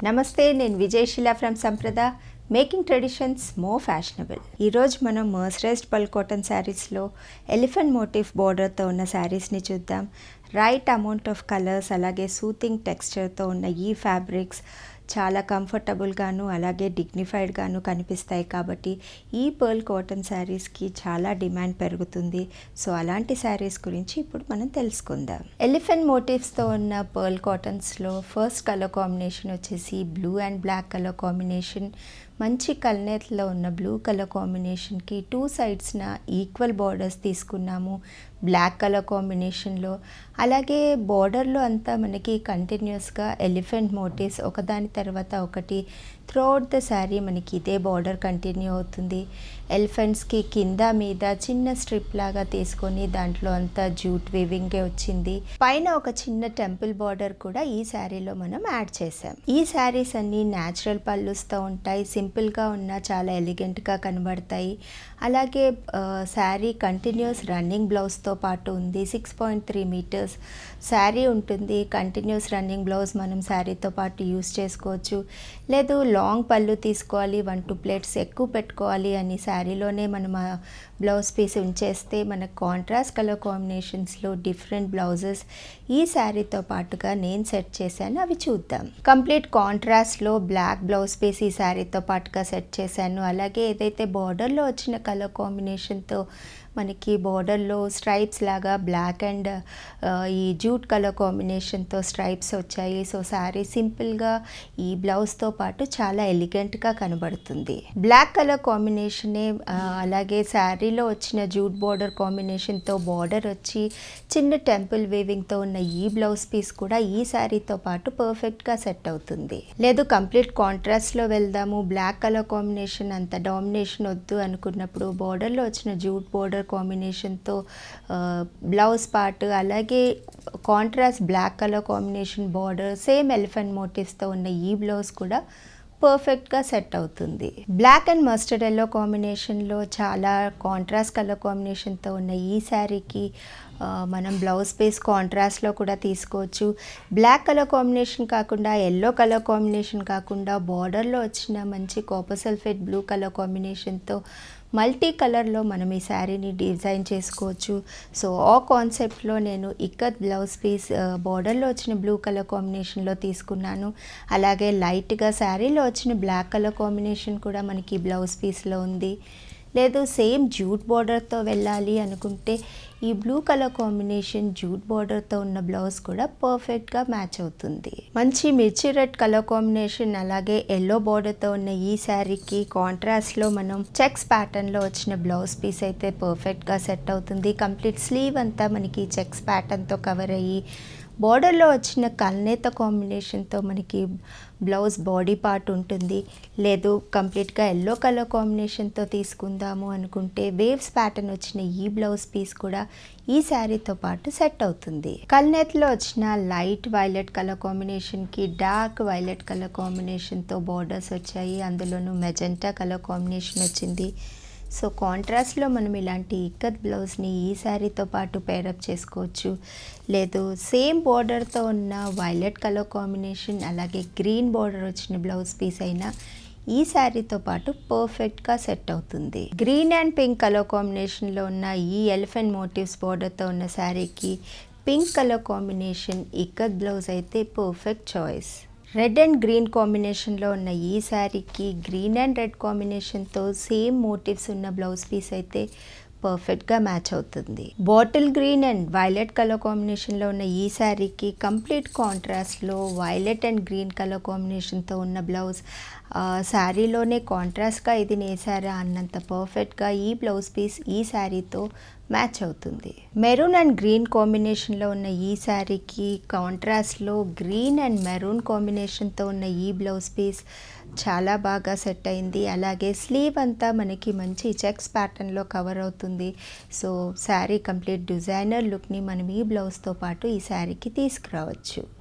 నమస్తే నేను Vijayashila from Sampradha making traditions more fashionable ఈరోజు మనం మర్సరైజ్డ్ పల్ కాటన్ శారీస్లో ఎలిఫెంట్ మోటివ్ బోర్డర్తో ఉన్న శారీస్ని చూద్దాం రైట్ అమౌంట్ ఆఫ్ కలర్స్ అలాగే సూతింగ్ టెక్స్చర్తో ఉన్న ఈ ఫ్యాబ్రిక్స్ చాలా కంఫర్టబుల్గాను అలాగే డిగ్నిఫైడ్గాను కనిపిస్తాయి కాబట్టి ఈ పర్ల్ కాటన్ శారీస్కి చాలా డిమాండ్ పెరుగుతుంది సో అలాంటి శారీస్ గురించి ఇప్పుడు మనం తెలుసుకుందాం ఎలిఫెంట్ మోటివ్స్తో ఉన్న పర్ల్ కాటన్స్లో ఫస్ట్ కలర్ కాంబినేషన్ వచ్చేసి blue and black colour combination మంచి కల్నేత్లో ఉన్న బ్లూ కలర్ కాంబినేషన్కి టూ సైడ్స్న ఈక్వల్ బార్డర్స్ తీసుకున్నాము బ్లాక్ కలర్ కాంబినేషన్లో అలాగే బార్డర్లో అంతా మనకి కంటిన్యూస్గా ఎలిఫెంట్ మోటివ్స్ ఒకదాని తర్వాత ఒకటి త్రూఅవుట్ ద శారీ మనకి ఇదే బార్డర్ కంటిన్యూ అవుతుంది ఎలిఫెంట్స్కి కింద మీద చిన్న స్ట్రిప్ లాగా తీసుకొని దాంట్లో అంతా జూట్ వీవింగే వచ్చింది పైన ఒక చిన్న టెంపుల్ బార్డర్ కూడా ఈ శారీలో మనం యాడ్ చేసాం ఈ శారీస్ అన్ని న్యాచురల్ పళ్ళుస్తూ ఉంటాయి సింపుల్గా ఉన్న చాలా ఎలిగెంట్గా కనబడతాయి అలాగే శారీ కంటిన్యూస్ రన్నింగ్ బ్లౌజ్తో పాటు ఉంది six point three metres sari ఉంటుంది కంటిన్యూస్ రన్నింగ్ బ్లౌజ్ మనం శారీతో పాటు యూస్ చేసుకోవచ్చు లేదు లాంగ్ పళ్ళు తీసుకోవాలి వన్ టూ ప్లేట్స్ ఎక్కువ పెట్టుకోవాలి అని శారీలోనే మనం ఆ బ్లౌజ్ పీస్ ఉంచేస్తే మనకు కాంట్రాస్ట్ కలర్ కాంబినేషన్స్లో డిఫరెంట్ బ్లౌజెస్ ఈ శారీతో పాటుగా నేను సెట్ చేశాను అవి చూద్దాం కంప్లీట్ కాంట్రాస్ట్లో బ్లాక్ బ్లౌజ్ పీస్ ఈ శారీతో పాటుగా సెట్ చేశాను అలాగే ఏదైతే బార్డర్లో వచ్చిన కలర్ కాంబినేషన్తో మనకి బార్డర్లో స్ట్రైప్స్ లాగా బ్లాక్ అండ్ ఈ జూట్ కలర్ కాంబినేషన్తో స్ట్రైప్స్ వచ్చాయి సో శారీ సింపుల్గా ఈ బ్లౌజ్తో పాటు చాలా ఎలిగెంట్గా కనబడుతుంది బ్లాక్ కలర్ కాంబినేషనే అలాగే శారీలో వచ్చిన జూట్ బార్డర్ కాంబినేషన్తో బార్డర్ వచ్చి చిన్న టెంపుల్ వేవింగ్తో ఉన్న ఈ బ్లౌజ్ పీస్ కూడా ఈ శారీతో పాటు పర్ఫెక్ట్గా సెట్ అవుతుంది లేదు కంప్లీట్ కాంట్రాస్ట్లో వెళ్దాము బ్లాక్ కలర్ కాంబినేషన్ అంత డామినేషన్ వద్దు అనుకున్నప్పుడు బార్డర్లో వచ్చిన జూట్ బార్డర్ కాంబినేషన్తో బ్లౌజ్ పార్ట్ అలాగే contrast black colour combination border same elephant మోటివ్స్తో ఉన్న ఈ బ్లౌజ్ కూడా పర్ఫెక్ట్గా సెట్ అవుతుంది బ్లాక్ అండ్ మస్టర్డ్ ఎల్లో కాంబినేషన్లో చాలా కాంట్రాస్ట్ కలర్ కాంబినేషన్తో ఉన్న ఈ శారీకి మనం బ్లౌజ్ పీస్ కాంట్రాస్ట్లో కూడా తీసుకోవచ్చు బ్లాక్ కలర్ కాంబినేషన్ కాకుండా ఎల్లో కలర్ కాంబినేషన్ కాకుండా బార్డర్లో వచ్చిన మంచి కాపర్ సల్ఫేట్ బ్లూ కలర్ కాంబినేషన్తో మల్టీ కలర్లో మనం ఈ శారీని డిజైన్ చేసుకోవచ్చు సో ఆ కాన్సెప్ట్లో నేను ఇక్కత్ బ్లౌజ్ పీస్ బార్డర్లో వచ్చిన బ్లూ కలర్ కాంబినేషన్లో తీసుకున్నాను అలాగే లైట్గా శారీలో వచ్చిన బ్లాక్ కలర్ కాంబినేషన్ కూడా మనకి బ్లౌజ్ పీస్లో ఉంది లేదు సేమ్ జూట్ బార్డర్తో వెళ్ళాలి అనుకుంటే ఈ బ్లూ కలర్ కాంబినేషన్ జూట్ బార్డర్తో ఉన్న బ్లౌజ్ కూడా పర్ఫెక్ట్గా మ్యాచ్ అవుతుంది మంచి మిర్చి రెడ్ కలర్ కాంబినేషన్ అలాగే ఎల్లో బార్డర్తో ఉన్న ఈ శారీకి కాంట్రాస్ట్లో మనం చెక్స్ ప్యాటర్న్లో వచ్చిన బ్లౌజ్ పీస్ అయితే పర్ఫెక్ట్గా సెట్ అవుతుంది కంప్లీట్ స్లీవ్ అంతా మనకి చెక్స్ ప్యాటర్న్తో కవర్ అయ్యి బార్డర్లో వచ్చిన కల్నేత కాంబినేషన్తో మనకి బ్లౌజ్ బాడీ పార్ట్ ఉంటుంది లేదు కంప్లీట్గా ఎల్లో కలర్ కాంబినేషన్తో తీసుకుందాము అనుకుంటే వేవ్స్ ప్యాటర్న్ వచ్చిన ఈ బ్లౌజ్ పీస్ కూడా ఈ శారీతో పాటు సెట్ అవుతుంది కల్నేత్లో వచ్చిన లైట్ వైలెట్ కలర్ కాంబినేషన్కి డార్క్ వైలెట్ కలర్ కాంబినేషన్తో బార్డర్స్ వచ్చాయి అందులోనూ మెజెంటా కలర్ కాంబినేషన్ వచ్చింది సో కాంట్రాస్ట్లో మనం ఇలాంటి ఇక్కత్ బ్లౌజ్ని ఈ శారీతో పాటు పేరప్ చేసుకోవచ్చు లేదు సేమ్ బార్డర్తో ఉన్న వైలెట్ కలర్ కాంబినేషన్ అలాగే గ్రీన్ బార్డర్ వచ్చిన బ్లౌజ్ పీస్ అయినా ఈ శారీతో పాటు పర్ఫెక్ట్గా సెట్ అవుతుంది గ్రీన్ అండ్ పింక్ కలర్ కాంబినేషన్లో ఉన్న ఈ ఎలిఫెంట్ మోటివ్స్ బార్డర్తో ఉన్న శారీకి pink colour combination ikat blouse అయితే perfect choice red and green కాంబినేషన్లో ఉన్న ఈ శారీకి గ్రీన్ అండ్ రెడ్ కాంబినేషన్తో సేమ్ మోటివ్స్ ఉన్న బ్లౌజ్ పీస్ అయితే పర్ఫెక్ట్గా మ్యాచ్ అవుతుంది bottle green and violet colour కాంబినేషన్లో ఉన్న ఈ శారీకి కంప్లీట్ కాంట్రాస్ట్లో వైలెట్ అండ్ గ్రీన్ కలర్ కాంబినేషన్తో ఉన్న బ్లౌజ్ శారీలోనే కాంట్రాస్ట్గా ఇది నేసారా అన్నంత పర్ఫెక్ట్గా ఈ బ్లౌజ్ పీస్ ఈ శారీతో మ్యాచ్ అవుతుంది మెరూన్ అండ్ గ్రీన్ కాంబినేషన్లో ఉన్న ఈ శారీకి కాంట్రాస్ట్లో గ్రీన్ అండ్ మెరూన్ కాంబినేషన్తో ఉన్న ఈ బ్లౌజ్ పీస్ చాలా బాగా సెట్ అయింది అలాగే స్లీవ్ అంతా మనకి మంచి చెక్స్ ప్యాటర్న్లో కవర్ అవుతుంది సో శారీ కంప్లీట్ డిజైనర్ లుక్ని మనం ఈ బ్లౌజ్తో పాటు ఈ శారీకి తీసుకురావచ్చు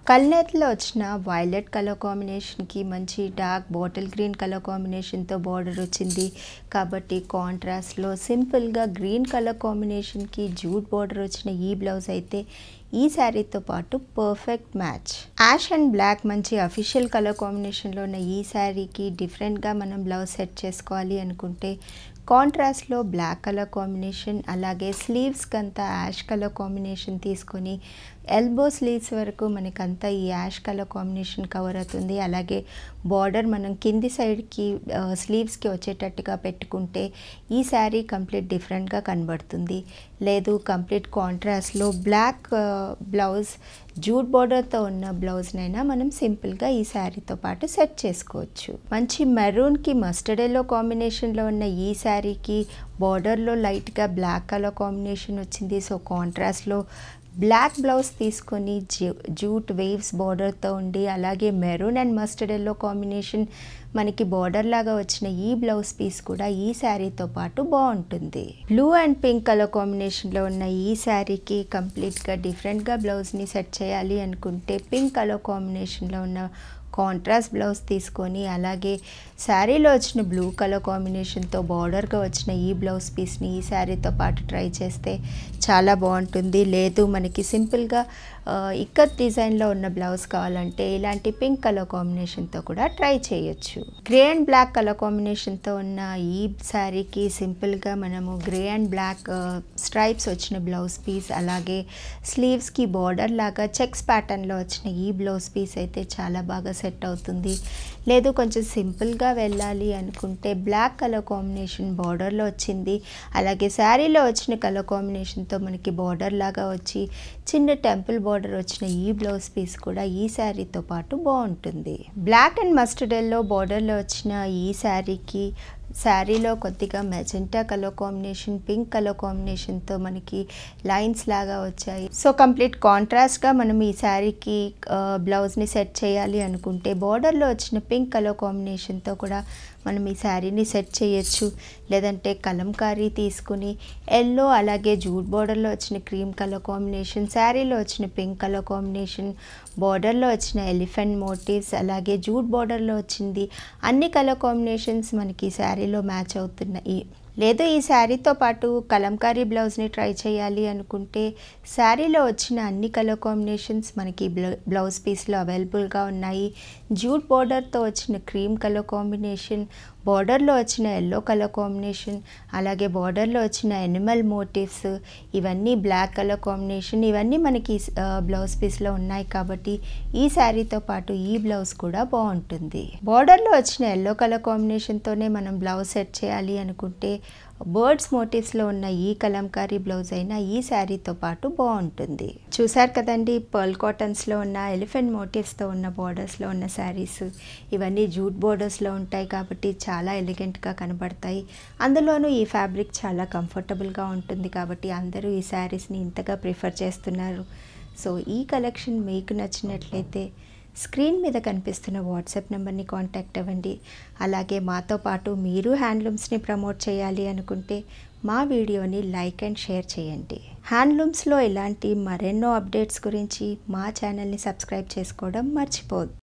కల్నేతలో వచ్చిన వైలెట్ కలర్ కాంబినేషన్కి మంచి డార్క్ బాటిల్ గ్రీన్ కలర్ కాంబినేషన్తో బార్డర్ వచ్చింది కాబట్టి కాంట్రాస్ట్లో సింపుల్గా గ్రీన్ కలర్ కాంబినేషన్కి జూట్ బార్డర్ వచ్చిన ఈ బ్లౌజ్ అయితే ఈ శారీతో పాటు perfect match ash and black మంచి అఫీషియల్ కలర్ కాంబినేషన్లో ఉన్న ఈ శారీకి డిఫరెంట్గా మనం బ్లౌజ్ సెట్ చేసుకోవాలి అనుకుంటే కాంట్రాస్ట్లో బ్లాక్ కలర్ కాంబినేషన్ అలాగే స్లీవ్స్కి అంతా యాష్ కలర్ కాంబినేషన్ తీసుకొని ఎల్బో స్లీవ్స్ వరకు మనకంతా ఈ యాష్ కలర్ కాంబినేషన్ కవర్ అవుతుంది అలాగే బార్డర్ మనం కింది సైడ్కి స్లీవ్స్కి వచ్చేటట్టుగా పెట్టుకుంటే ఈ శారీ కంప్లీట్ డిఫరెంట్గా కనబడుతుంది లేదు కంప్లీట్ కాంట్రాస్ట్లో బ్లాక్ బ్లౌజ్ జూట్ బార్డర్తో ఉన్న బ్లౌజ్నైనా మనం సింపుల్గా ఈ శారీతో పాటు సెట్ చేసుకోవచ్చు మంచి మెరూన్కి మస్టర్డ్ ఎల్లో కాంబినేషన్లో ఉన్న ఈ శారీకి బార్డర్లో లైట్గా బ్లాక్ కలర్ కాంబినేషన్ వచ్చింది సో కాంట్రాస్ట్లో బ్లాక్ బ్లౌజ్ తీసుకొని జూ జూట్ వేవ్స్ బార్డర్తో ఉండి అలాగే maroon and mustard yellow combination మనకి బార్డర్ లాగా వచ్చిన ఈ బ్లౌజ్ పీస్ కూడా ఈ శారీతో పాటు బాగుంటుంది బ్లూ అండ్ పింక్ కలర్ కాంబినేషన్లో ఉన్న ఈ శారీకి కంప్లీట్గా డిఫరెంట్గా బ్లౌజ్ని సెట్ చేయాలి అనుకుంటే పింక్ కలర్ కాంబినేషన్లో ఉన్న కాంట్రాస్ట్ బ్లౌజ్ తీసుకొని అలాగే శారీలో వచ్చిన బ్లూ కలర్ కాంబినేషన్తో బార్డర్గా వచ్చిన ఈ బ్లౌజ్ పీస్ని ఈ శారీతో పాటు ట్రై చేస్తే చాలా బాగుంటుంది లేదు మనకి సింపుల్గా ఇక్కత్ డిజైన్లో ఉన్న బ్లౌజ్ కావాలంటే ఇలాంటి పింక్ కలర్ కాంబినేషన్తో కూడా ట్రై చేయొచ్చు గ్రే అండ్ బ్లాక్ కలర్ కాంబినేషన్తో ఉన్న ఈ శారీకి సింపుల్గా మనము గ్రే అండ్ బ్లాక్ స్ట్రైప్స్ వచ్చిన బ్లౌజ్ పీస్ అలాగే స్లీవ్స్కి బార్డర్ లాగా చెక్స్ ప్యాటర్న్లో వచ్చిన ఈ బ్లౌజ్ పీస్ అయితే చాలా బాగా సెట్ అవుతుంది లేదు కొంచెం సింపుల్గా వెళ్ళాలి అనుకుంటే బ్లాక్ కలర్ కాంబినేషన్ బార్డర్లో వచ్చింది అలాగే శారీలో వచ్చిన కలర్ కాంబినేషన్తో మనకి బార్డర్ లాగా వచ్చి చిన్న టెంపుల్ బార్డర్ వచ్చిన ఈ బ్లౌజ్ పీస్ కూడా ఈ శారీతో పాటు బాగుంటుంది బ్లాక్ అండ్ మస్టర్డ్ ఎల్లో బార్డర్లో వచ్చిన ఈ శారీకి శారీలో కొద్దిగా magenta colour combination pink colour కాంబినేషన్తో మనకి లైన్స్ లాగా వచ్చాయి సో కంప్లీట్ కాంట్రాస్ట్గా మనం ఈ శారీకి బ్లౌజ్ని సెట్ చేయాలి అనుకుంటే బార్డర్లో వచ్చిన పింక్ కలర్ కాంబినేషన్తో కూడా మనం ఈ శారీని సెట్ చేయొచ్చు లేదంటే కలంకారీ తీసుకుని ఎల్లో అలాగే జూట్ బార్డర్లో వచ్చిన క్రీమ్ కలర్ కాంబినేషన్ శారీలో వచ్చిన పింక్ కలర్ కాంబినేషన్ బార్డర్లో వచ్చిన ఎలిఫెంట్ మోటివ్స్ అలాగే జూట్ బార్డర్లో వచ్చింది అన్ని కలర్ కాంబినేషన్స్ మనకి శారీలో మ్యాచ్ అవుతున్నాయి లేదు ఈ శారీతో పాటు కలంకారీ బ్లౌజ్ని ట్రై చేయాలి అనుకుంటే శారీలో వచ్చిన అన్ని కలర్ కాంబినేషన్స్ మనకి బ్లౌజ్ పీస్లో అవైలబుల్గా ఉన్నాయి జూట్ బార్డర్తో వచ్చిన క్రీమ్ కలర్ కాంబినేషన్ బార్డర్లో వచ్చిన ఎల్లో కలర్ కాంబినేషన్ అలాగే బార్డర్లో వచ్చిన ఎనిమల్ మోటివ్స్ ఇవన్నీ బ్లాక్ కలర్ కాంబినేషన్ ఇవన్నీ మనకి బ్లౌజ్ పీస్లో ఉన్నాయి కాబట్టి ఈ శారీతో పాటు ఈ బ్లౌజ్ కూడా బాగుంటుంది బార్డర్లో వచ్చిన ఎల్లో కలర్ కాంబినేషన్తోనే మనం బ్లౌజ్ సెట్ చేయాలి అనుకుంటే బర్డ్స్ మోటివ్స్లో ఉన్న ఈ కలంకారీ బ్లౌజ్ అయినా ఈ శారీతో పాటు బాగుంటుంది చూసారు కదండి పర్ల్ కాటన్స్లో ఉన్న ఎలిఫెంట్ మోటివ్స్తో ఉన్న బార్డర్స్లో ఉన్న శారీస్ ఇవన్నీ జూట్ బోర్డర్స్లో ఉంటాయి కాబట్టి చాలా ఎలిగెంట్గా కనబడతాయి అందులోనూ ఈ ఫ్యాబ్రిక్ చాలా కంఫర్టబుల్గా ఉంటుంది కాబట్టి అందరూ ఈ శారీస్ని ఇంతగా ప్రిఫర్ చేస్తున్నారు సో ఈ కలెక్షన్ మీకు నచ్చినట్లయితే స్క్రీన్ మీద కనిపిస్తున్న వాట్సాప్ నెంబర్ని కాంటాక్ట్ అవ్వండి అలాగే మాతో పాటు మీరు హ్యాండ్లూమ్స్ని ప్రమోట్ చేయాలి అనుకుంటే మా వీడియోని లైక్ అండ్ షేర్ చేయండి హ్యాండ్లూమ్స్లో ఇలాంటి మరెన్నో అప్డేట్స్ గురించి మా ఛానల్ని సబ్స్క్రైబ్ చేసుకోవడం మర్చిపోద్దు